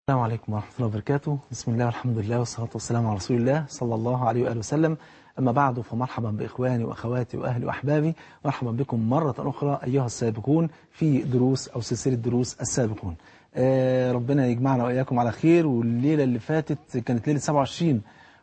السلام عليكم ورحمة الله وبركاته بسم الله والحمد لله والصلاة والسلام على رسول الله صلى الله عليه وآله وسلم أما بعد فمرحبا بإخواني وأخواتي وأهلي وأحبابي مرحبا بكم مرة أخرى أيها السابقون في دروس أو سلسلة دروس السابقون آه ربنا يجمعنا وإياكم على خير والليلة اللي فاتت كانت ليلة 27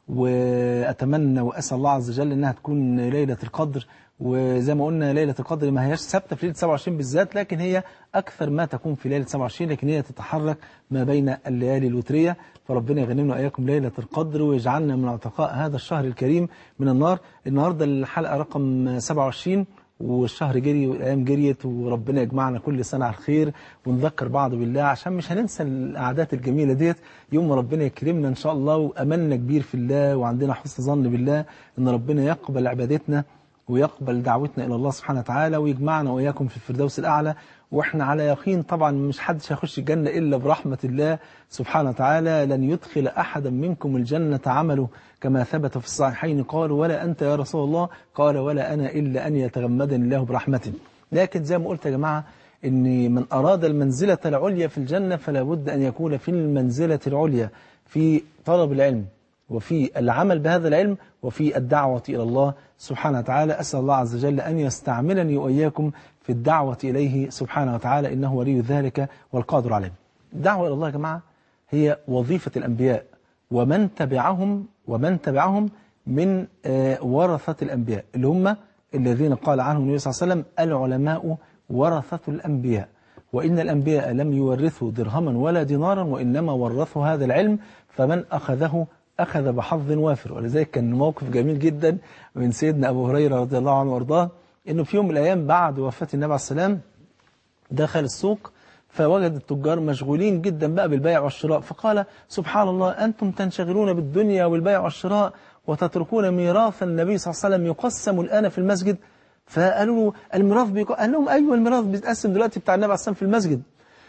وأتمنى وأسأل الله عز وجل أنها تكون ليلة القدر وزي ما قلنا ليلة القدر ما هياش ثابتة في ليلة 27 بالذات لكن هي أكثر ما تكون في ليلة 27 لكن هي تتحرك ما بين الليالي الوترية فربنا يغنمنا وإياكم ليلة القدر ويجعلنا من اعتقاء هذا الشهر الكريم من النار النهاردة الحلقة رقم 27 والشهر جري والأيام جريت وربنا يجمعنا كل سنة على الخير ونذكر بعض بالله عشان مش هننسى الأعداد الجميلة ديت يوم ما ربنا يكرمنا إن شاء الله وأملنا كبير في الله وعندنا حسن ظن بالله إن ربنا يقبل عبادتنا ويقبل دعوتنا إلى الله سبحانه وتعالى ويجمعنا وإياكم في الفردوس الأعلى وإحنا على يقين طبعا مش حدش هيخش الجنة إلا برحمة الله سبحانه وتعالى لن يدخل أحدا منكم الجنة عمله كما ثبت في الصحيحين قالوا ولا أنت يا رسول الله قال ولا أنا إلا أن يتغمدني الله برحمته لكن زي ما قلت يا جماعة إن من أراد المنزلة العليا في الجنة فلا بد أن يكون في المنزلة العليا في طلب العلم وفي العمل بهذا العلم وفي الدعوة إلى الله سبحانه وتعالى أسأل الله عز وجل أن يستعملني وإياكم في الدعوة إليه سبحانه وتعالى إنه ولي ذلك والقادر عليه الدعوة إلى الله يا جماعة هي وظيفة الأنبياء ومن تبعهم ومن تبعهم من ورثة الأنبياء اللي هم الذين قال عنهم النبي صلى الله عليه وسلم العلماء ورثة الأنبياء وإن الأنبياء لم يورثوا درهما ولا دينارا وإنما ورثوا هذا العلم فمن أخذه أخذ بحظ وافر ولذلك كان موقف جميل جدا من سيدنا أبو هريرة رضي الله عنه وارضاه إنه في يوم من الأيام بعد وفاة النبي عليه السلام دخل السوق فوجد التجار مشغولين جدا بقى بالبيع والشراء فقال سبحان الله أنتم تنشغلون بالدنيا والبيع والشراء وتتركون ميراث النبي صلى الله عليه وسلم يقسم الآن في المسجد فقالوا له الميراث بيقسم قال لهم أيوة الميراث بيتقسم دلوقتي بتاع النبي عليه السلام في المسجد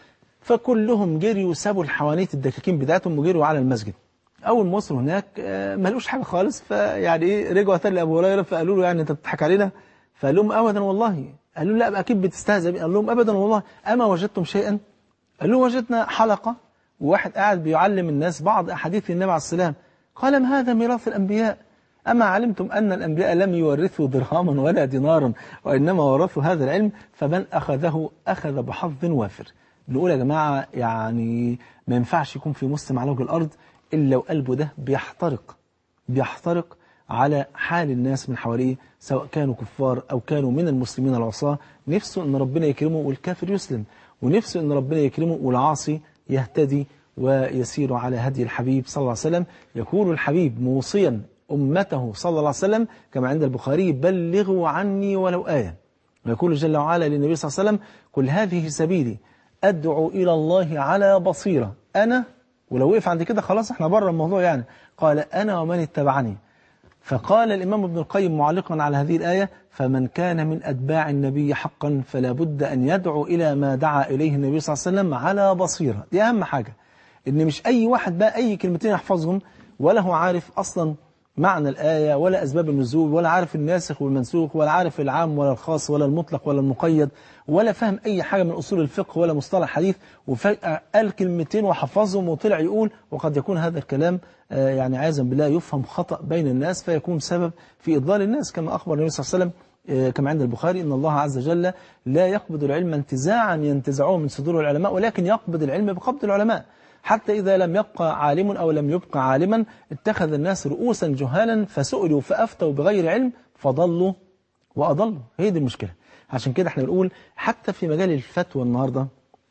فكلهم جريوا وسابوا الحوانيت الدكاكين بتاعتهم وجروا على المسجد أول ما وصلوا هناك ما لقوش حاجة خالص فيعني إيه رجعوا تاني لأبو هريرة فقالوا له يعني أنت بتضحك علينا فقال لهم أبدا والله قالوا لا أكيد بتستهزئ قال لهم أبدا والله أما وجدتم شيئا قال له وجدنا حلقة وواحد قاعد بيعلم الناس بعض أحاديث النبي عليه السلام قال ما هذا ميراث الأنبياء أما علمتم أن الأنبياء لم يورثوا درهما ولا دينارا وإنما ورثوا هذا العلم فمن أخذه أخذ بحظ وافر نقول يا جماعة يعني ما ينفعش يكون في مسلم على وجه الأرض إلا وقلبه ده بيحترق بيحترق على حال الناس من حواليه سواء كانوا كفار أو كانوا من المسلمين العصاة نفسه أن ربنا يكرمه والكافر يسلم ونفسه أن ربنا يكرمه والعاصي يهتدي ويسير على هدي الحبيب صلى الله عليه وسلم يقول الحبيب موصيا أمته صلى الله عليه وسلم كما عند البخاري بلغوا عني ولو آية ويقول جل وعلا للنبي صلى الله عليه وسلم كل هذه سبيلي أدعو إلى الله على بصيرة أنا ولو وقف عند كده خلاص احنا بره الموضوع يعني قال أنا ومن اتبعني فقال الإمام ابن القيم معلقا على هذه الآية فمن كان من أتباع النبي حقا فلا بد أن يدعو إلى ما دعا إليه النبي صلى الله عليه وسلم على بصيرة دي أهم حاجة إن مش أي واحد بقى أي كلمتين يحفظهم ولا هو عارف أصلا معنى الآية ولا أسباب النزول ولا عارف الناسخ والمنسوخ ولا عارف العام ولا الخاص ولا المطلق ولا المقيد ولا فهم أي حاجة من أصول الفقه ولا مصطلح حديث وفجأة قال كلمتين وحفظهم وطلع يقول وقد يكون هذا الكلام يعني عايزا بالله يفهم خطأ بين الناس فيكون سبب في إضلال الناس كما أخبر النبي صلى الله عليه وسلم كما عند البخاري إن الله عز وجل لا يقبض العلم انتزاعا ينتزعوه من صدور العلماء ولكن يقبض العلم بقبض العلماء حتى إذا لم يبقى عالم أو لم يبقى عالما اتخذ الناس رؤوسا جهالا فسئلوا فأفتوا بغير علم فضلوا وأضلوا هي دي المشكلة عشان كده احنا بنقول حتى في مجال الفتوى النهاردة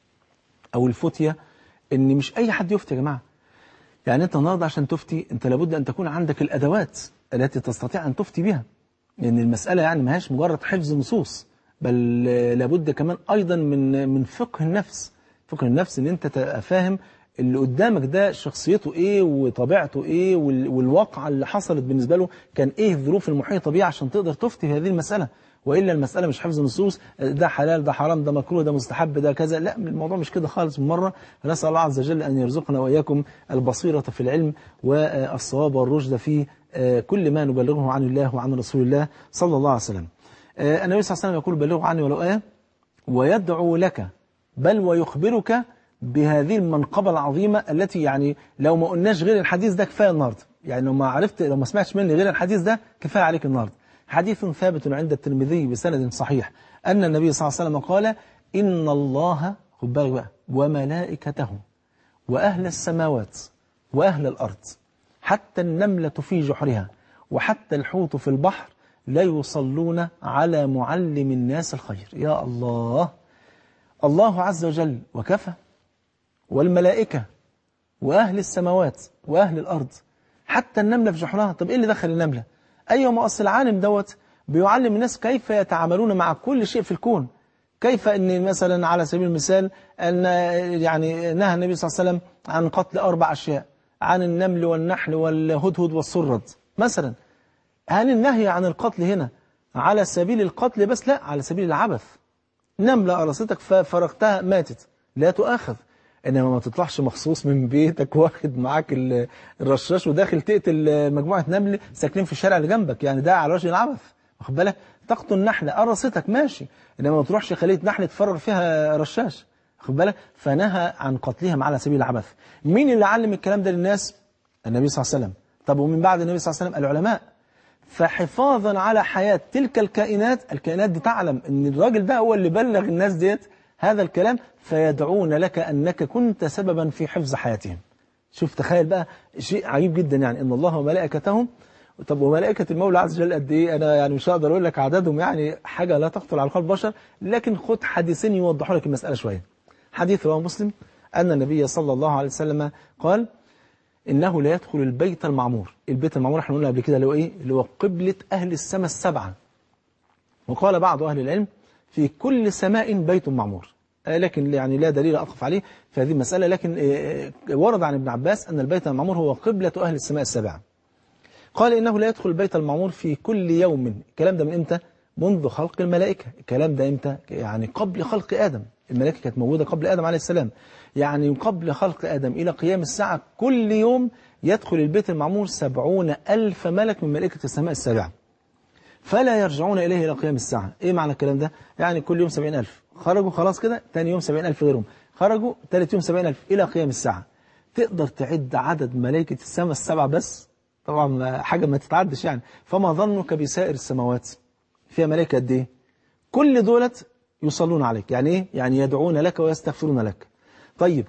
أو الفتية إن مش أي حد يفتي يا جماعة يعني أنت النهاردة عشان تفتي أنت لابد أن تكون عندك الأدوات التي تستطيع أن تفتي بها لأن المسألة يعني ما هيش مجرد حفظ نصوص بل لابد كمان أيضا من من فقه النفس فقه النفس ان انت تبقى فاهم اللي قدامك ده شخصيته ايه وطبيعته ايه والواقعة اللي حصلت بالنسبة له كان ايه الظروف المحيطة بيه عشان تقدر تفتي في هذه المسألة وإلا المسألة مش حفظ نصوص ده حلال ده حرام ده مكروه ده مستحب ده كذا لا الموضوع مش كده خالص من مرة نسأل الله عز وجل أن يرزقنا وإياكم البصيرة في العلم والصواب والرشد في كل ما نبلغه عن الله وعن رسول الله صلى الله عليه وسلم النبي صلى الله عليه وسلم يقول بلغوا عني ولو آية ويدعو لك بل ويخبرك بهذه المنقبة العظيمة التي يعني لو ما قلناش غير الحديث ده كفاية النهاردة يعني لو ما عرفت لو ما سمعتش مني غير الحديث ده كفاية عليك النهاردة حديث ثابت عند الترمذي بسند صحيح أن النبي صلى الله عليه وسلم قال إن الله خد بالك بقى وملائكته وأهل السماوات وأهل الأرض حتى النملة في جحرها وحتى الحوت في البحر لا يصلون على معلم الناس الخير يا الله الله عز وجل وكفى والملائكة وأهل السماوات وأهل الأرض حتى النملة في جحرها طب إيه اللي دخل النملة أيوة ما أصل العالم دوت بيعلم الناس كيف يتعاملون مع كل شيء في الكون كيف أن مثلا على سبيل المثال أن يعني نهى النبي صلى الله عليه وسلم عن قتل أربع أشياء عن النمل والنحل والهدهد والسرد مثلا هل النهي عن القتل هنا على سبيل القتل بس لا على سبيل العبث نملة قرصتك ففرقتها ماتت لا تؤاخذ انما ما تطلعش مخصوص من بيتك واخد معاك الرشاش وداخل تقتل مجموعة نمل ساكنين في الشارع اللي جنبك يعني ده على وجه العبث واخد بالك تقتل نحلة قرصتك ماشي انما ما تروحش خلية نحل تفرغ فيها رشاش واخد بالك فنهى عن قتلهم على سبيل العبث مين اللي علم الكلام ده للناس النبي صلى الله عليه وسلم طب ومن بعد النبي صلى الله عليه وسلم العلماء فحفاظا على حياة تلك الكائنات الكائنات دي تعلم ان الراجل ده هو اللي بلغ الناس ديت هذا الكلام فيدعون لك أنك كنت سببا في حفظ حياتهم شوف تخيل بقى شيء عجيب جدا يعني ان الله وملائكته طب وملائكة المولى عز وجل قد ايه انا يعني مش هقدر اقول لك عددهم يعني حاجة لا تخطر على قلب بشر لكن خد حديثين يوضحوا لك المسألة شوية حديث رواه مسلم أن النبي صلى الله عليه وسلم قال إنه لا يدخل البيت المعمور البيت المعمور احنا قلنا قبل كده اللي هو إيه اللي هو قبلة أهل السماء السبعة وقال بعض أهل العلم في كل سماء بيت معمور لكن يعني لا دليل أقف عليه في هذه المسألة لكن ورد عن ابن عباس أن البيت المعمور هو قبلة أهل السماء السبعة قال إنه لا يدخل البيت المعمور في كل يوم الكلام ده من إمتى؟ منذ خلق الملائكة الكلام ده إمتى؟ يعني قبل خلق آدم الملائكة كانت موجودة قبل آدم عليه السلام يعني قبل خلق آدم إلى قيام الساعة كل يوم يدخل البيت المعمور سبعون ألف ملك من ملائكة السماء السابعة فلا يرجعون إليه إلى قيام الساعة إيه معنى الكلام ده؟ يعني كل يوم سبعين ألف خرجوا خلاص كده تاني يوم سبعين ألف غيرهم خرجوا ثالث يوم سبعين ألف إلى قيام الساعة تقدر تعد عدد ملائكة السماء السبعة بس طبعا حاجة ما تتعدش يعني فما ظنك بسائر السماوات فيها ملائكة قد إيه؟ كل دولت يصلون عليك يعني إيه؟ يعني يدعون لك ويستغفرون لك طيب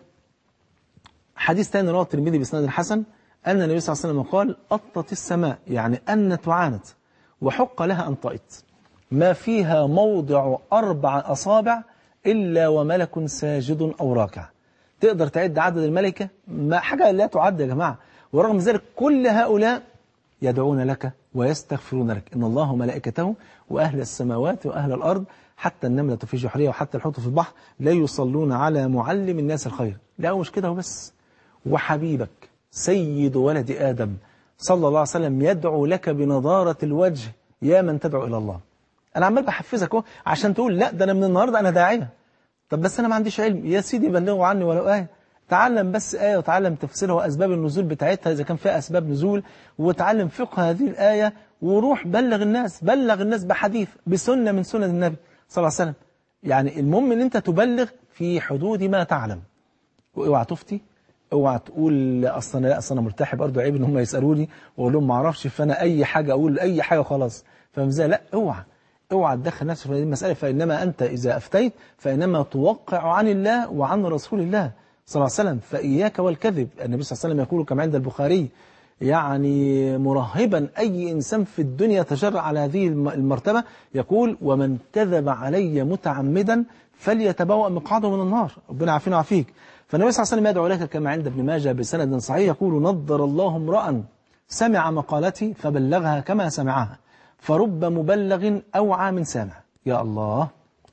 حديث ثاني رواه الترمذي بإسناد الحسن أن النبي صلى الله عليه وسلم قال أطت السماء يعني أن تعانت وحق لها أن طئت ما فيها موضع أربع أصابع إلا وملك ساجد أو راكع تقدر تعد عدد الملكة ما حاجة لا تعد يا جماعة ورغم ذلك كل هؤلاء يدعون لك ويستغفرون لك إن الله وملائكته وأهل السماوات وأهل الأرض حتى النملة في جحرية وحتى الحوت في البحر لا يصلون على معلم الناس الخير لا مش كده وبس وحبيبك سيد ولد آدم صلى الله عليه وسلم يدعو لك بنضارة الوجه يا من تدعو إلى الله أنا عمال بحفزك اهو عشان تقول لا ده أنا من النهاردة أنا داعية طب بس أنا ما عنديش علم يا سيدي بلغوا عني ولو آية تعلم بس آية وتعلم تفسيرها وأسباب النزول بتاعتها إذا كان فيها أسباب نزول وتعلم فقه هذه الآية وروح بلغ الناس بلغ الناس بحديث بسنة من سنن النبي صلى الله عليه وسلم يعني المهم ان انت تبلغ في حدود ما تعلم واوعى تفتي اوعى تقول اصل انا لا اصل انا مرتاح برضه عيب ان هم يسالوني واقول لهم ما اعرفش فانا اي حاجه اقول اي حاجه خلاص فاهم ازاي لا اوعى اوعى تدخل نفسك في هذه المساله فانما انت اذا افتيت فانما توقع عن الله وعن رسول الله صلى الله عليه وسلم فاياك والكذب النبي صلى الله عليه وسلم يقول كما عند البخاري يعني مرهبا أي إنسان في الدنيا تجرع على هذه المرتبة يقول ومن كذب علي متعمدا فليتبوأ مقعده من النار ربنا عافينا وعافيك فالنبي صلى الله عليه وسلم يدعو لك كما عند ابن ماجه بسند صحيح يقول نضر الله امرأ سمع مقالتي فبلغها كما سمعها فرب مبلغ أوعى من سامع يا الله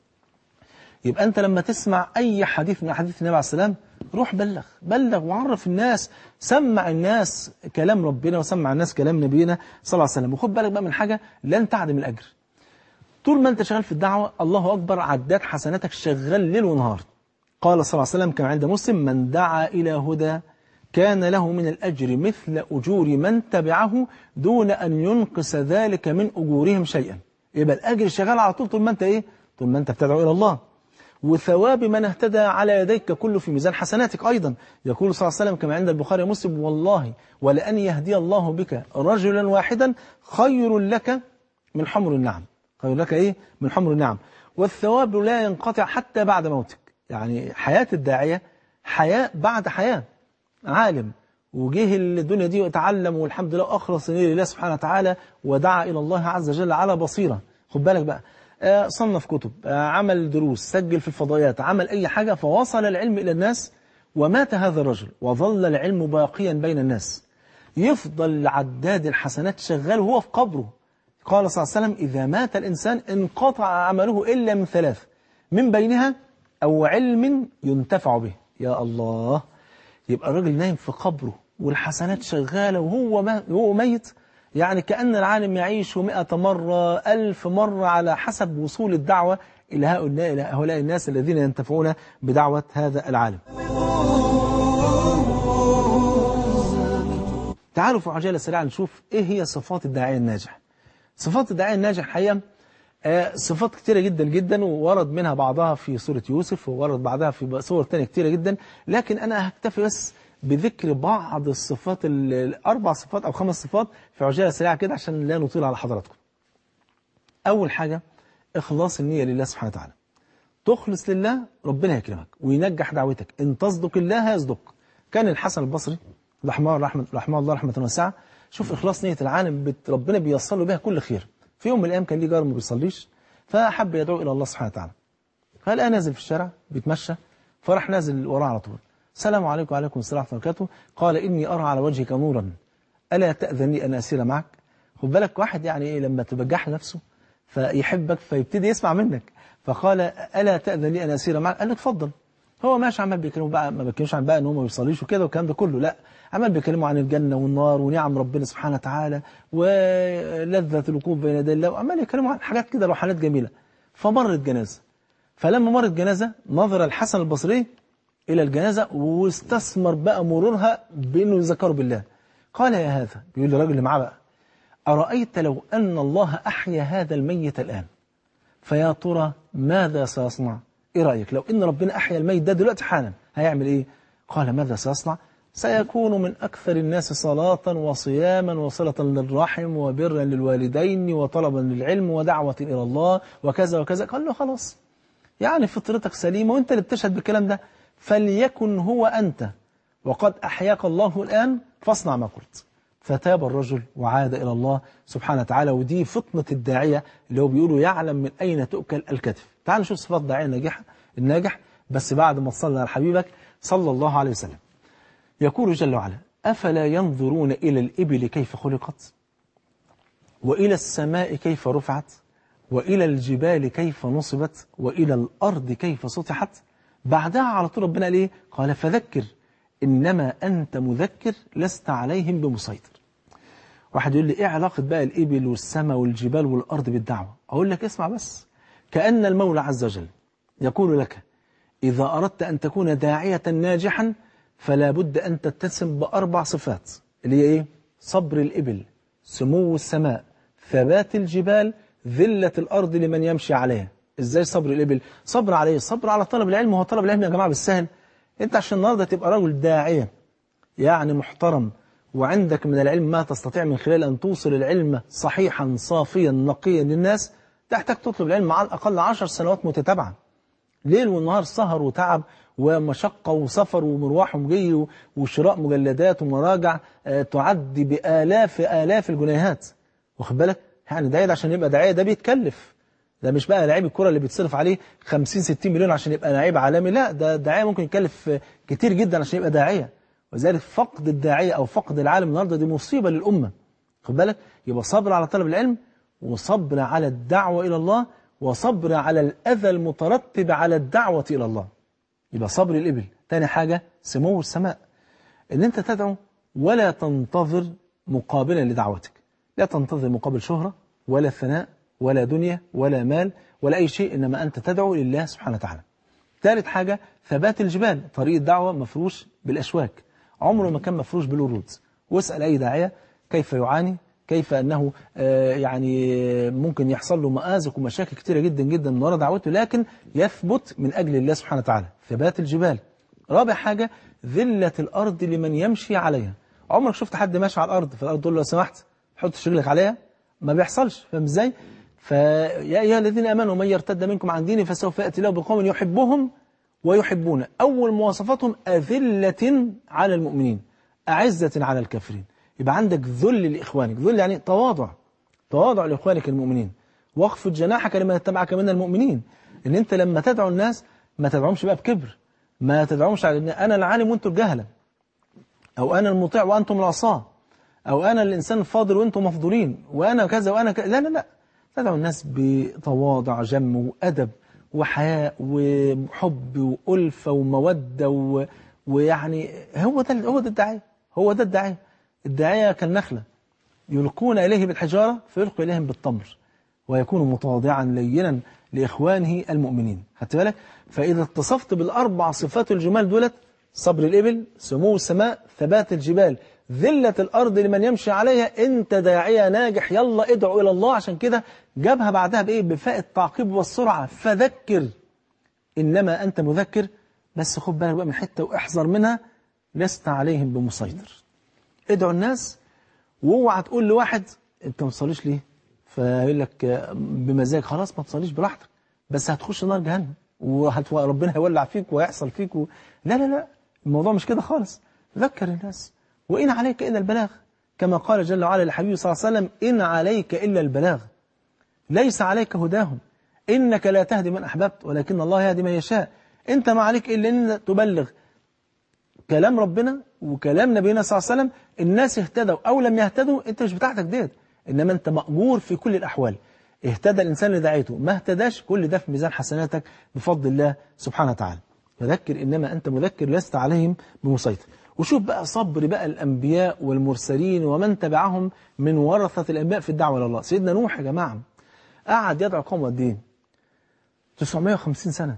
يبقى أنت لما تسمع أي حديث من حديث النبي عليه السلام روح بلغ بلغ وعرف الناس سمع الناس كلام ربنا وسمع الناس كلام نبينا صلى الله عليه وسلم وخد بالك بقى من حاجة لن تعدم الأجر طول ما أنت شغال في الدعوة الله أكبر عداد حسناتك شغال ليل ونهار قال صلى الله عليه وسلم كما عند مسلم من دعا إلى هدى كان له من الأجر مثل أجور من تبعه دون أن ينقص ذلك من أجورهم شيئا يبقى الأجر شغال على طول طول ما أنت إيه طول ما أنت بتدعو إلى الله وثواب من اهتدى على يديك كله في ميزان حسناتك أيضا يقول صلى الله عليه وسلم كما عند البخاري ومسلم والله ولأن يهدي الله بك رجلا واحدا خير لك من حمر النعم خير لك إيه من حمر النعم والثواب لا ينقطع حتى بعد موتك يعني حياة الداعية حياة بعد حياة عالم وجه الدنيا دي وتعلم والحمد لله أخلص لله سبحانه وتعالى ودعا إلى الله عز وجل على بصيرة خد بالك بقى آه، صنف كتب آه، عمل دروس سجل في الفضائيات عمل أي حاجة فوصل العلم إلى الناس ومات هذا الرجل وظل العلم باقيا بين الناس يفضل عداد الحسنات شغال وهو في قبره قال صلى الله عليه وسلم إذا مات الإنسان انقطع عمله إلا من ثلاث من بينها أو علم ينتفع به يا الله يبقى الراجل نايم في قبره والحسنات شغالة وهو ما وهو ميت يعني كأن العالم يعيش مئة مرة ألف مرة على حسب وصول الدعوة إلى هؤلاء, إلى هؤلاء الناس الذين ينتفعون بدعوة هذا العالم تعالوا في عجالة سريعة نشوف إيه هي صفات الداعية الناجح صفات الداعية الناجح حقيقة آه، صفات كتيرة جدا جدا وورد منها بعضها في سورة يوسف وورد بعضها في صور تانية كتيرة جدا لكن أنا هكتفي بس بذكر بعض الصفات ال- الأربع صفات أو خمس صفات في عجالة سريعة كده عشان لا نطيل على حضراتكم أول حاجة إخلاص النية لله سبحانه وتعالى تخلص لله ربنا يكرمك وينجح دعوتك إن تصدق الله يصدق كان الحسن البصري رحمه الله رحمه, رحمه الله رحمة واسعة شوف إخلاص نية العالم بت ربنا بيصل له بها كل خير في يوم من الأيام كان ليه جار ما بيصليش فحب يدعو إلى الله سبحانه وتعالى فلقى نازل في الشارع بيتمشى فراح نازل وراه على طول السلام عليكم وعليكم السلام ورحمة الله وبركاته قال إني أرى على وجهك نورا ألا تأذني أن أسير معك خد بالك واحد يعني إيه لما تبجح نفسه فيحبك فيبتدي يسمع منك فقال ألا تأذن لي أن أسير معك قال له اتفضل هو ماشي عمال بيكلمه بقى ما بيتكلمش عن بقى ان هو ما بيصليش وكده والكلام ده كله لا عمال بيكلمه عن الجنة والنار ونعم ربنا سبحانه وتعالى ولذة الوقوف بين يدي الله وعمال يكلمه عن حاجات كده روحانيات جميلة فمرت جنازة فلما مرت جنازة نظر الحسن البصري إلى الجنازة واستثمر بقى مرورها بأنه يذكره بالله قال يا هذا بيقول للراجل اللي معاه بقى أرأيت لو أن الله أحيا هذا الميت الآن فيا ترى ماذا سيصنع إيه رأيك لو إن ربنا أحيا الميت ده دلوقتي حالا هيعمل إيه قال ماذا سيصنع سيكون من أكثر الناس صلاة وصياما وصلة للرحم وبرا للوالدين وطلبا للعلم ودعوة إلى الله وكذا وكذا قال له خلاص يعني فطرتك سليمة وانت اللي بتشهد بالكلام ده فليكن هو أنت وقد أحياك الله الآن فاصنع ما قلت فتاب الرجل وعاد إلى الله سبحانه وتعالى ودي فطنة الداعية اللي هو بيقولوا يعلم من أين تؤكل الكتف تعال نشوف صفات الداعية الناجح الناجح بس بعد ما تصلي على حبيبك صلى الله عليه وسلم يقول جل وعلا أفلا ينظرون إلى الإبل كيف خلقت وإلى السماء كيف رفعت وإلى الجبال كيف نصبت وإلى الأرض كيف سطحت بعدها على طول ربنا قال إيه قال فذكر إنما أنت مذكر لست عليهم بمسيطر واحد يقول لي إيه علاقة بقى الإبل والسماء والجبال والأرض بالدعوة أقول لك اسمع بس كأن المولى عز وجل يقول لك إذا أردت أن تكون داعية ناجحا فلا بد أن تتسم بأربع صفات اللي هي إيه صبر الإبل سمو السماء ثبات الجبال ذلة الأرض لمن يمشي عليها إزاي صبر الإبل صبر عليه صبر على طلب العلم هو طلب العلم يا جماعة بالسهل أنت عشان النهاردة تبقى رجل داعية يعني محترم وعندك من العلم ما تستطيع من خلال أن توصل العلم صحيحا صافيا نقيا للناس تحتاج تطلب العلم على الأقل عشر سنوات متتابعة ليل والنهار سهر وتعب ومشقة وسفر ومروح ومجي وشراء مجلدات ومراجع آه، تعدي بآلاف آلاف الجنيهات واخد بالك يعني داعية ده عشان يبقى داعية ده بيتكلف ده مش بقى لعيب الكرة اللي بيتصرف عليه 50 60 مليون عشان يبقى لعيب عالمي لا ده داعية ممكن يكلف آه، كتير جدا عشان يبقى داعية وذلك فقد الداعية أو فقد العالم النهاردة دي مصيبة للأمة خد بالك يبقى صبر على طلب العلم وصبر على الدعوة إلى الله وصبر على الأذى المترتب على الدعوة إلى الله يبقى صبر الإبل تاني حاجة سمو السماء إن أنت تدعو ولا تنتظر مقابلا لدعوتك لا تنتظر مقابل شهرة ولا ثناء ولا دنيا ولا مال ولا أي شيء إنما أنت تدعو لله سبحانه وتعالى ثالث حاجة ثبات الجبال طريق الدعوة مفروش بالأشواك عمره ما كان مفروش بالورود واسأل أي داعية كيف يعاني كيف أنه آه، يعني ممكن يحصل له مآزق ومشاكل كتيرة جدا جدا من وراء دعوته لكن يثبت من أجل الله سبحانه وتعالى ثبات الجبال رابع حاجة ذلة الأرض لمن يمشي عليها عمرك شفت حد ماشي على الأرض فالأرض تقول له لو سمحت حط رجلك عليها ما بيحصلش فاهم ازاي فيا أيها الذين آمنوا من يرتد منكم عن دينه فسوف يأتي له بقوم يحبهم ويحبون أول مواصفاتهم أذلة على المؤمنين أعزة على الكافرين يبقى عندك ذل لإخوانك ذل يعني تواضع تواضع لإخوانك المؤمنين واخفض جناحك لمن اتبعك من المؤمنين إن أنت لما تدعو الناس ما تدعوهمش بقى بكبر ما تدعوهمش على إن أنا العالم وأنتم الجهلة أو أنا المطيع وأنتم العصاة أو أنا الإنسان الفاضل وأنتم مفضولين وأنا كذا وأنا كذا لا لا لا تدعو الناس بتواضع جم وأدب وحياء وحب وألفة ومودة و... ويعني هو ده هو ده الداعية هو ده الداعية الداعية كالنخلة يلقون إليه بالحجارة فيلقوا إليهم بالتمر ويكون متواضعا لينا لإخوانه المؤمنين خدت بالك فإذا اتصفت بالأربع صفات الجمال دولت صبر الإبل سمو السماء ثبات الجبال ذلة الأرض لمن يمشي عليها أنت داعية ناجح يلا ادعو إلى الله عشان كده جابها بعدها بإيه بفاء التعقيب والسرعة فذكر إنما أنت مذكر بس خد بالك بقى من حتة واحذر منها لست عليهم بمسيطر ادعو الناس واوعى تقول لواحد انت ما تصليش ليه فيقول لك بمزاج خلاص ما تصليش براحتك بس هتخش نار جهنم وهت... ربنا هيولع فيك ويحصل فيك و... لا لا لا الموضوع مش كده خالص ذكر الناس وإن عليك إلا البلاغ كما قال جل وعلا للحبيب صلى الله عليه وسلم إن عليك إلا البلاغ ليس عليك هداهم إنك لا تهدي من أحببت ولكن الله يهدي من يشاء أنت ما عليك إلا أن تبلغ كلام ربنا وكلام نبينا صلى الله عليه وسلم الناس اهتدوا أو لم يهتدوا أنت مش بتاعتك ديت إنما أنت مأجور في كل الأحوال اهتدى الإنسان لدعيته ما اهتداش كل ده في ميزان حسناتك بفضل الله سبحانه وتعالى فذكر إنما أنت مذكر لست عليهم بمسيطر وشوف بقى صبر بقى الأنبياء والمرسلين ومن تبعهم من ورثة الأنبياء في الدعوة إلى الله سيدنا نوح يا جماعة قعد يدعو قوم قد ايه 950 سنة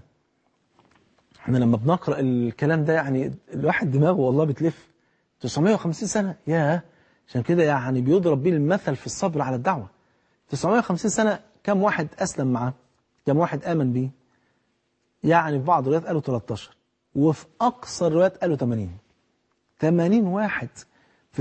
احنا لما بنقرأ الكلام ده يعني الواحد دماغه والله بتلف 950 سنة ياه عشان كده يعني بيضرب بيه المثل في الصبر على الدعوة 950 سنة كم واحد أسلم معاه كم واحد آمن بيه يعني في بعض الروايات قالوا 13 وفي أقصى الروايات قالوا 80 80 واحد في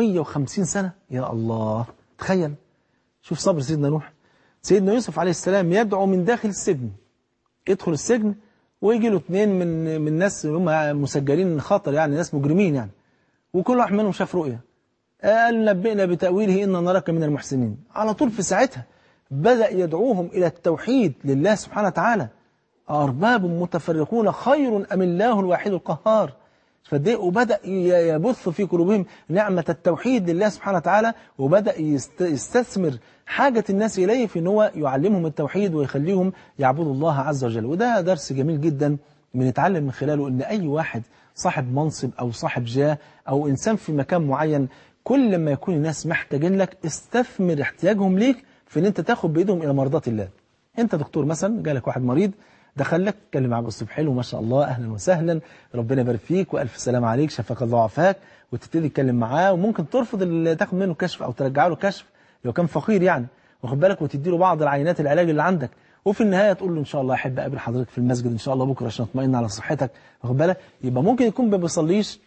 950 سنة يا الله تخيل شوف صبر سيدنا نوح سيدنا يوسف عليه السلام يدعو من داخل السجن يدخل السجن ويجي له اثنين من من الناس اللي هم مسجلين خطر يعني ناس مجرمين يعني وكل واحد منهم شاف رؤيا قال نبئنا بتأويله إن نراك من المحسنين على طول في ساعتها بدأ يدعوهم إلى التوحيد لله سبحانه وتعالى أرباب متفرقون خير أم الله الواحد القهار فدي وبدأ يبث في قلوبهم نعمة التوحيد لله سبحانه وتعالى وبدأ يستثمر حاجة الناس إليه في أنه يعلمهم التوحيد ويخليهم يعبدوا الله عز وجل وده درس جميل جدا بنتعلم من خلاله أن أي واحد صاحب منصب أو صاحب جاه أو إنسان في مكان معين كل ما يكون الناس محتاجين لك استثمر احتياجهم ليك في أن أنت تاخد بإيدهم إلى مرضات الله أنت دكتور مثلا جالك واحد مريض دخلك اتكلم معاه باسلوب حلو ما شاء الله اهلا وسهلا ربنا يبارك فيك والف سلام عليك شفاك الله وعافاك وتبتدي تتكلم معاه وممكن ترفض اللي تاخد منه كشف او ترجع له كشف لو كان فقير يعني واخد بالك وتدي له بعض العينات العلاج اللي عندك وفي النهايه تقول له ان شاء الله احب اقابل حضرتك في المسجد ان شاء الله بكره عشان اطمئن على صحتك واخد بالك يبقى ممكن يكون ما بيصليش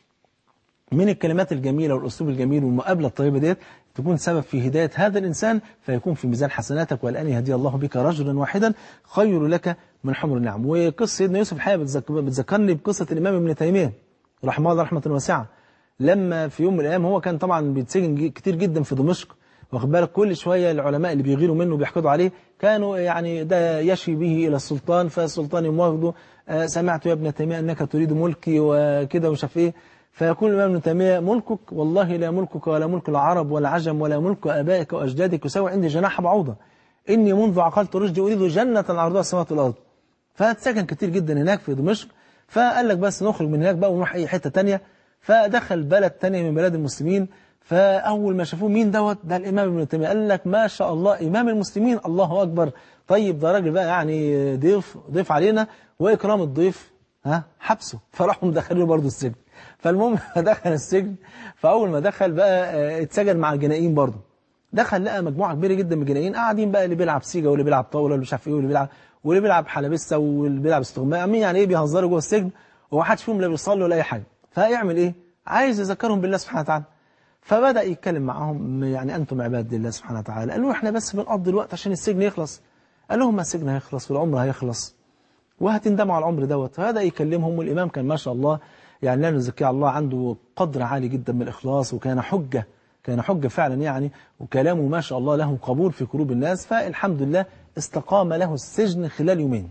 من الكلمات الجميلة والأسلوب الجميل والمقابلة الطيبة ديت تكون سبب في هداية هذا الإنسان فيكون في ميزان حسناتك والآن يهدي الله بك رجلا واحدا خير لك من حمر النعم وقصة سيدنا يوسف الحقيقة بتذكرني بقصة الإمام ابن تيمية رحمه الله رحمة واسعة لما في يوم من الأيام هو كان طبعا بيتسجن كتير جدا في دمشق واخد بالك كل شوية العلماء اللي بيغيروا منه وبيحقدوا عليه كانوا يعني ده يشي به إلى السلطان فالسلطان يمواخده آه سمعت يا ابن تيمية أنك تريد ملكي وكده ومش عارف إيه فيقول الإمام ابن تيمية ملكك والله لا ملكك ولا ملك العرب ولا عجم ولا ملك آبائك وأجدادك يساوي عندي جناح بعوضة إني منذ عقلت رشدي أريد جنة عرضها السماوات والأرض فاتسكن كتير جدا هناك في دمشق فقال لك بس نخرج من هناك بقى ونروح أي حتة تانية فدخل بلد تانية من بلاد المسلمين فأول ما شافوه مين دوت ده الإمام ابن تيمية قال لك ما شاء الله إمام المسلمين الله أكبر طيب ده راجل بقى يعني ضيف ضيف علينا وإكرام الضيف ها حبسه فراحوا مدخلينه برضه السجن فالمهم دخل السجن فأول ما دخل بقى اتسجن مع الجنائين برضه دخل لقى مجموعة كبيرة جدا من الجنائيين قاعدين بقى اللي بيلعب سيجا واللي بيلعب طاولة واللي مش عارف ايه واللي بيلعب واللي بيلعب حلبسة واللي بيلعب استغماء عاملين يعني ايه بيهزروا جوه السجن ومحدش فيهم لا بيصلي ولا اي حاجة فيعمل ايه عايز يذكرهم بالله سبحانه وتعالى فبدأ يتكلم معاهم يعني أنتم عباد الله سبحانه وتعالى قالوا احنا بس بنقضي الوقت عشان السجن يخلص قال لهم ما السجن هيخلص والعمر هيخلص وهتندموا على العمر دوت فبدأ يكلمهم والإمام كان ما شاء الله يعني لا نزكي الله عنده قدر عالي جدا من الإخلاص وكان حجة كان حجة فعلا يعني وكلامه ما شاء الله له قبول في قلوب الناس فالحمد لله استقام له السجن خلال يومين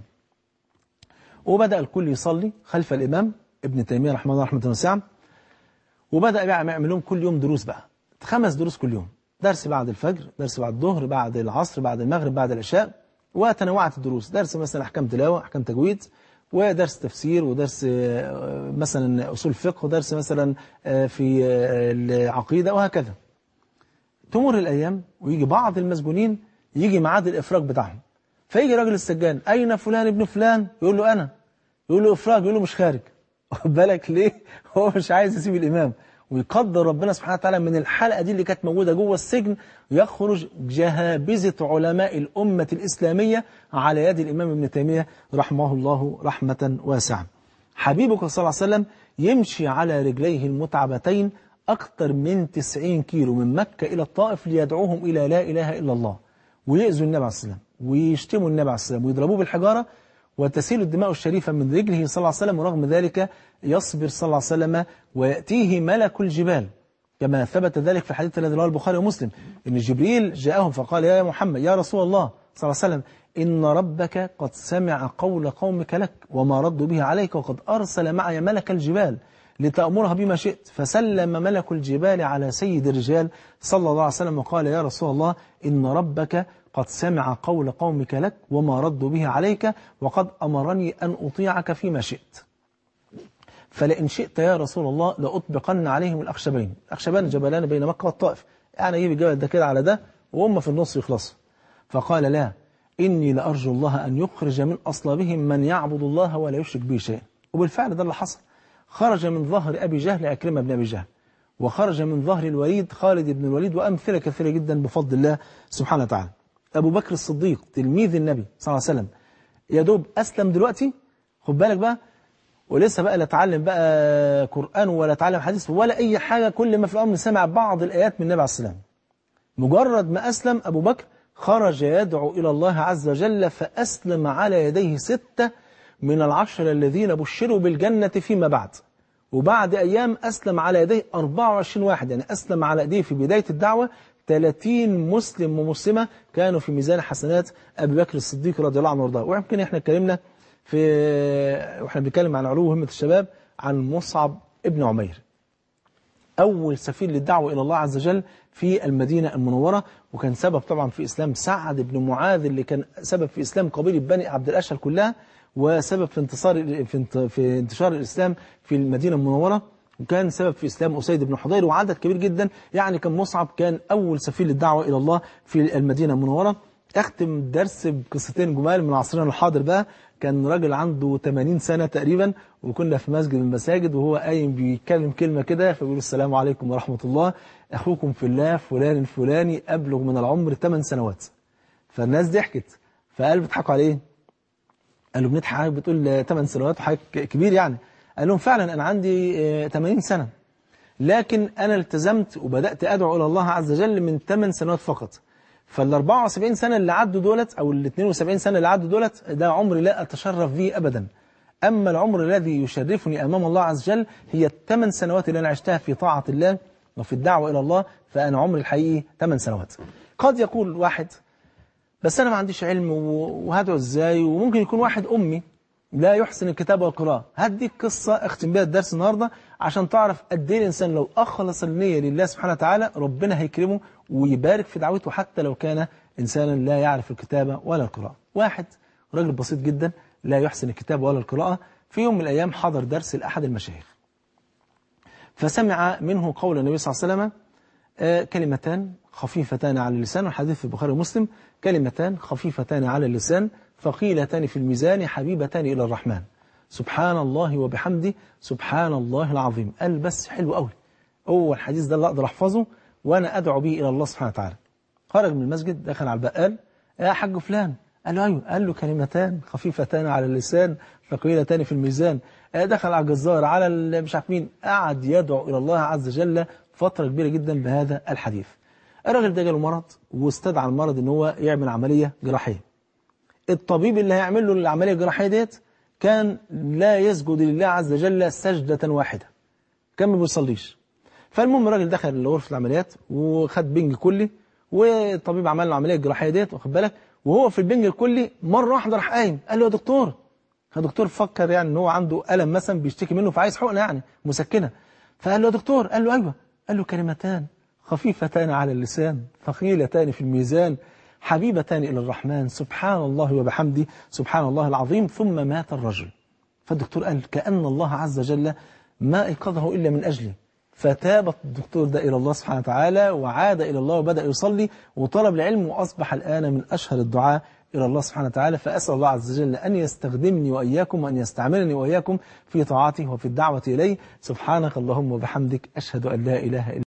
وبدأ الكل يصلي خلف الإمام ابن تيمية رحمه الله رحمة واسعة وبدأ بقى يعمل لهم كل يوم دروس بقى خمس دروس كل يوم درس بعد الفجر درس بعد الظهر بعد العصر بعد المغرب بعد العشاء وتنوعت الدروس درس مثلا أحكام تلاوة أحكام تجويد ودرس تفسير ودرس مثلا أصول فقه ودرس مثلا في العقيدة وهكذا تمر الأيام ويجي بعض المسجونين يجي ميعاد الإفراج بتاعهم فيجي راجل السجان أين فلان ابن فلان يقول له أنا يقول له إفراج يقول له مش خارج واخد بالك ليه هو مش عايز يسيب الإمام ويقدر ربنا سبحانه وتعالى من الحلقة دي اللي كانت موجودة جوه السجن يخرج جهابزة علماء الأمة الإسلامية على يد الإمام ابن تيمية رحمه الله رحمة واسعة حبيبك صلى الله عليه وسلم يمشي على رجليه المتعبتين أكثر من 90 كيلو من مكة إلى الطائف ليدعوهم إلى لا إله إلا الله ويأذوا النبي عليه السلام ويشتموا النبي عليه السلام ويضربوه بالحجارة وتسيل الدماء الشريفة من رجله صلى الله عليه وسلم ورغم ذلك يصبر صلى الله عليه وسلم ويأتيه ملك الجبال كما ثبت ذلك في الحديث الذي رواه البخاري ومسلم إن جبريل جاءهم فقال يا محمد يا رسول الله صلى الله عليه وسلم إن ربك قد سمع قول قومك لك وما ردوا به عليك وقد أرسل معي ملك الجبال لتأمرها بما شئت فسلم ملك الجبال على سيد الرجال صلى الله عليه وسلم وقال يا رسول الله إن ربك قد سمع قول قومك لك وما ردوا به عليك وقد أمرني أن أطيعك فيما شئت فلئن شئت يا رسول الله لأطبقن عليهم الأخشبين الأخشبان جبلان بين مكة والطائف يعني يجيب الجبل ده كده على ده وهم في النص يخلصوا فقال لا إني لأرجو الله أن يخرج من أصلابهم من يعبد الله ولا يشرك به شيئا وبالفعل ده اللي حصل خرج من ظهر أبي جهل أكرمة بن أبي جهل وخرج من ظهر الوليد خالد بن الوليد وأمثلة كثيرة جدا بفضل الله سبحانه وتعالى أبو بكر الصديق تلميذ النبي صلى الله عليه وسلم يا دوب أسلم دلوقتي خد بالك بقى ولسه بقى لا اتعلم بقى قرآن ولا اتعلم حديث ولا أي حاجة كل ما في الأمر سمع بعض الآيات من النبي عليه السلام مجرد ما أسلم أبو بكر خرج يدعو إلى الله عز وجل فأسلم على يديه ستة من العشر الذين بشروا بالجنة فيما بعد وبعد أيام أسلم على يديه 24 واحد يعني أسلم على يديه في بداية الدعوة 30 مسلم ومسلمة كانوا في ميزان حسنات أبي بكر الصديق رضي الله عنه وارضاه ويمكن احنا اتكلمنا في واحنا بنتكلم عن علو همة الشباب عن مصعب ابن عمير أول سفير للدعوة إلى الله عز وجل في المدينة المنورة وكان سبب طبعا في إسلام سعد بن معاذ اللي كان سبب في إسلام قبيلة بني عبد الأشهل كلها وسبب في انتصار في في انتشار الإسلام في المدينة المنورة وكان سبب في إسلام أسيد بن حضير وعدد كبير جدا يعني كان مصعب كان أول سفير للدعوة إلى الله في المدينة المنورة أختم الدرس بقصتين جمال من عصرنا الحاضر بقى كان راجل عنده 80 سنة تقريبا وكنا في مسجد من المساجد وهو قايم بيتكلم كلمة كده فبيقول السلام عليكم ورحمة الله أخوكم في الله فلان الفلاني أبلغ من العمر 8 سنوات فالناس ضحكت فقال بيضحكوا عليه قالوا بنضحك عليك بتقول 8 سنوات وحاجة كبير يعني قال لهم فعلا أنا عندي 80 سنة لكن أنا التزمت وبدأت أدعو إلى الله عز وجل من 8 سنوات فقط فال 74 سنة اللي عدوا دولت أو ال 72 سنة اللي عدوا دولت ده عمر لا أتشرف به أبدا أما العمر الذي يشرفني أمام الله عز وجل هي الثمان سنوات اللي أنا عشتها في طاعة الله وفي الدعوة إلى الله فأنا عمري الحقيقي 8 سنوات قد يقول واحد بس أنا ما عنديش علم وهدعو إزاي وممكن يكون واحد أمي لا يحسن الكتابة والقراءة هديك قصة اختم بها الدرس النهاردة عشان تعرف قد ايه الإنسان لو أخلص النية لله سبحانه وتعالى ربنا هيكرمه ويبارك في دعوته حتى لو كان إنسانا لا يعرف الكتابة ولا القراءة واحد راجل بسيط جدا لا يحسن الكتابة ولا القراءة في يوم من الأيام حضر درس لأحد المشايخ فسمع منه قول النبي صلى الله عليه وسلم آه كلمتان خفيفتان على اللسان والحديث في البخاري ومسلم كلمتان خفيفتان على اللسان ثقيلتان في الميزان حبيبتان إلى الرحمن سبحان الله وبحمده سبحان الله العظيم قال بس حلو قوي هو الحديث ده اللي أقدر أحفظه وأنا أدعو به إلى الله سبحانه وتعالى خرج من المسجد دخل على البقال يا حاج فلان قال له ايوه قال له كلمتان خفيفتان على اللسان ثقيلتان في الميزان دخل على الجزار على مش عارف مين قعد يدعو الى الله عز وجل فتره كبيره جدا بهذا الحديث الراجل ده جاله مرض واستدعى المرض ان هو يعمل عمليه جراحيه الطبيب اللي هيعمل له العمليه الجراحيه ديت كان لا يسجد لله عز وجل سجده واحده كان ما بيصليش فالمهم الراجل دخل غرفه العمليات وخد بنج كلي والطبيب عمل له العمليه الجراحيه ديت واخد بالك وهو في البنج الكلي مره واحده راح قايم قال له يا دكتور يا دكتور فكر يعني ان هو عنده الم مثلا بيشتكي منه فعايز حقنه يعني مسكنه فقال له يا دكتور قال له ايوه قال له كلمتان خفيفتان على اللسان ثقيلتان في الميزان حبيبتان الى الرحمن سبحان الله وبحمده سبحان الله العظيم ثم مات الرجل فالدكتور قال كأن الله عز وجل ما ايقظه الا من اجلي فتاب الدكتور ده إلى الله سبحانه وتعالى وعاد إلى الله وبدأ يصلي وطلب العلم وأصبح الآن من أشهر الدعاء إلى الله سبحانه وتعالى فأسأل الله عز وجل أن يستخدمني وإياكم وأن يستعملني وإياكم في طاعته وفي الدعوة إليه سبحانك اللهم وبحمدك أشهد أن لا إله إلا